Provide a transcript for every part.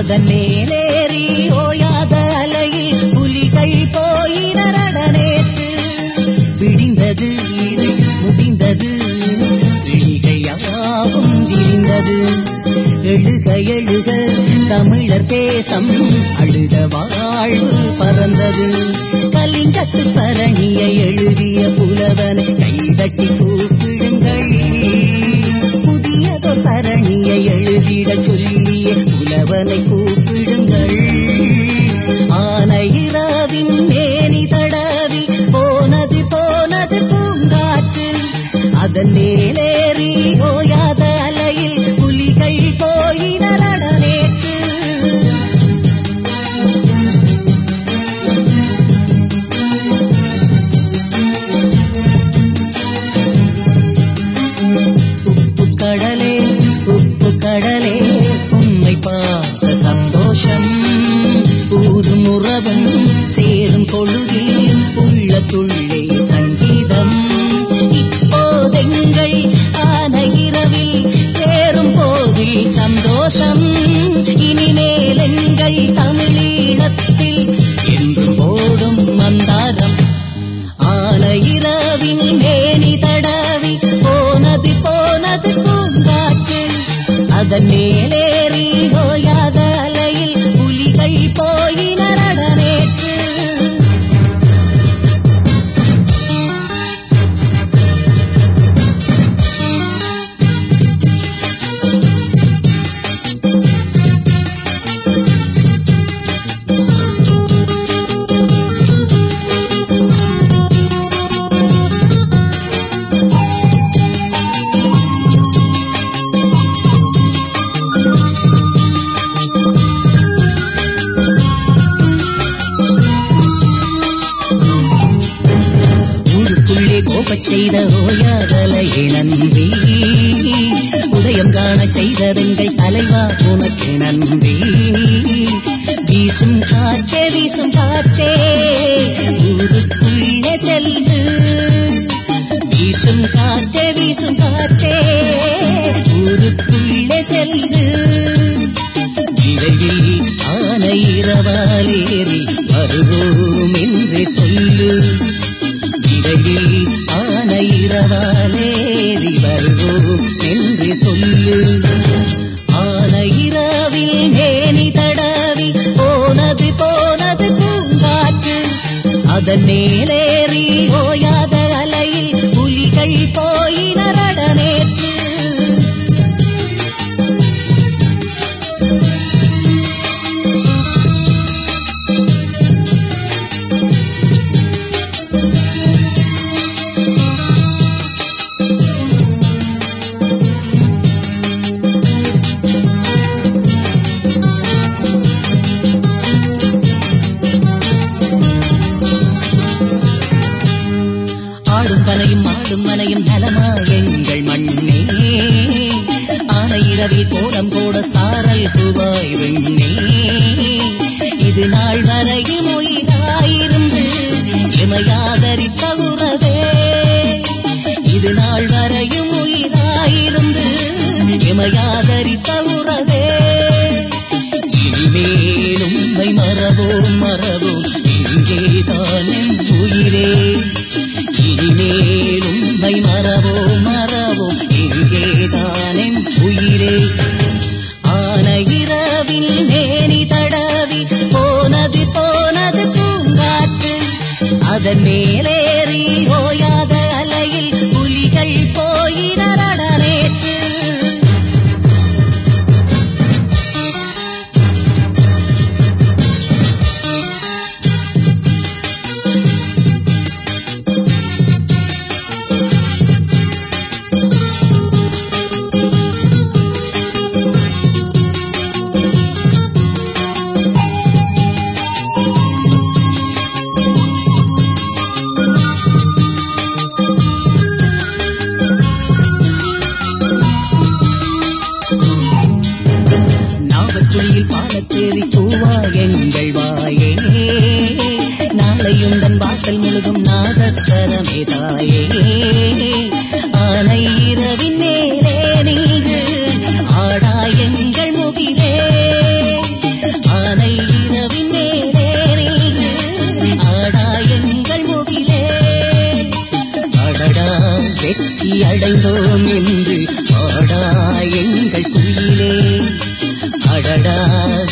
அதன் மேலேறி ஓயாத அலையில் புலிகள் போயினரடனேற்று விடிந்தது இது முடிந்தது விழிகள் யாவும் விரிந்தது எழுக எழுக தமிழர் தேசம் அழுத வாழ்வு பறந்தது கலிங்கத்து பரணியை எழுதிய புலவனை கைதட்டி கூப்பிடுங்கள் புதியதொரு பரணியை எழுதிட சொல்லிய புலவனை கூப்பிடுங்கள் ஆன இரவின் மேனி தடவி போனது போனது பூங்காற்று அதன் மேலேறி ஓயாத அலையில் புலிகள் போயினரடனேற்று உப்பு கடலே உப்பு கடலே உம்மை பார்த்த சந்தோஷம் ஊரும் உறவும் சேரும் பொழுதில் உள்ள துள்ளே சங்கீதம் இப்போதெங்கள் ஆன இரவில் தேரும் போதில் சந்தோஷம் இனிமேல் எங்கள் தமிழீழத்தில் என்றும் ஓடும் மந்தாரம் ஆன இரவின் மேனி தடவி போனது போனது பூங்காற்று அதன் மேலேறி ஓயாத அலையில் புலிகள் போயினரடனேற்று ஊருக்குள்ளே கோபச் செய்த ஓயாதலையே நன்றி உதயம் காண செய்ததெங்கள் தலைவா உனக்கு நன்றி வீசும் காற்றே வீசும் காற்றே ஊருக்குள்ளே செல்து வீசும் காற்றே வீசும் காற்றே ஊருக்குள்ளே செல்து விரைவில் ஆன இரவாலேறி வருவோம் என்று சொல்லு விரைவில் ஆன இரவாலேறி வருவோம் என்று சொல்லு ஆன இரவில் மேனி தடவி போனது போனது பூங்காற்று அதன் மேலேறி ஓயாத அலையில் புலிகள் போயினரடனேற்று ஆடும் பனையும் ஆடும் மனையும் நலமா எங்கள் மண்ணே ஆன இரவில் கோலம் போட சாரல் துவாய் வெண்ணே இது நாள் வரையும் உயிராயிருந்து எமையாதரித்த உறவே இது நாள் வரையும் உயிராயிருந்து எமையாதரித்த உறவே இனிமேலும் உம்மை மறவோம் மறவோம் இங்கேதான் என் உயிரே இனிமேலும் உம்மை மறவோம் மறவோம் இங்கேதான் என் உயிரே ஆன இரவில் மேனி தடவி போனது போனது பூங்காற்று அதன் மேலேறி ஓயாத அலையில் புலிகள் போயினரடனேற்று நாவற்குழியில் பாலத்தேறி பூவா எங்கள் வாயே நாளையுந்தன் வாசல் முழுதும் நாதஸ்வரமே தாயே ஆனை இரவின் மேலே நீங்கு ஆடா எங்கள் முகிலே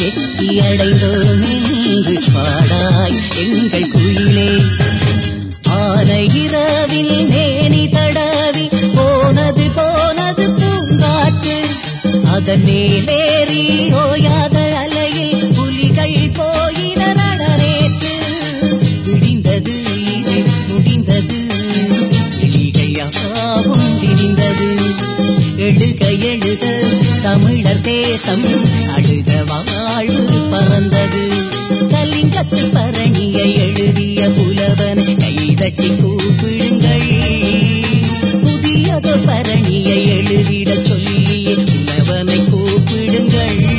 வெற்றி அடைந்தோம் என்று பாடாய் எங்கள் குயிலே ஆன இரவில் நேனி தடவி போனது போனது பூங்காற்று அதன் மேலேறி ஓயாத அலையில் புலிகள் போயின நடரேற்று விடிந்தது இது முடிந்தது கிளிகள் யாவும் விரிந்தது எழுக எழுக தமிழர் தேசம் அழுத வாழ்வு பறந்தது கலிங்கத்து பரணியை எழுதிய புலவன் கைதட்டி கூப்பிடுங்கள் புதியது பரணியை எழுதிட சொல்லி புலவனை கூப்பிடுங்கள்